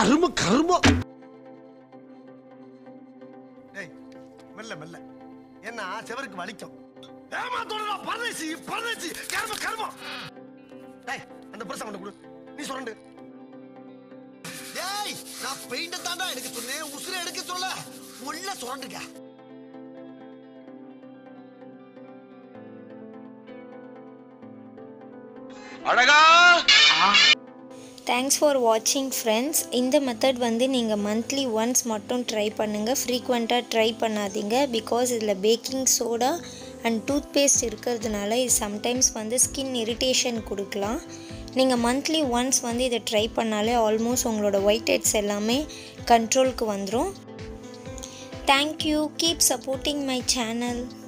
கரும கருமம் டேய் மெல்ல மெல்ல ஏன்னா செவருக்கு வலிக்கும் ஏமாத்தோட பரதேசி பரதேசி கரும கருமம் டேய் அந்த புருஷன் கொண்டு கொடு நீ சுரண்டு டேய் நான் பெயிண்ட தாண்டா எடுக்க சொன்னேன் உசுரை எடுக்க சொல்ல உள்ள சுரண்டுங்க அழகா தேங்க்ஸ் ஃபார் வாட்சிங் ஃப்ரெண்ட்ஸ் இந்த மெத்தட் வந்து நீங்கள் மந்த்லி ஒன்ஸ் மட்டும் ட்ரை பண்ணுங்கள் ஃப்ரீக்வெண்ட்டாக ட்ரை பண்ணாதீங்க பிகாஸ் இதில் baking soda and toothpaste இருக்கிறதுனால இது சம்டைம்ஸ் வந்து ஸ்கின் இரிட்டேஷன் கொடுக்கலாம் நீங்கள் மந்த்லி ஒன்ஸ் வந்து இதை ட்ரை பண்ணாலே ஆல்மோஸ்ட் உங்களோட ஒயிட் ஹெட்ஸ் எல்லாமே கண்ட்ரோலுக்கு வந்துடும் thank you keep supporting my channel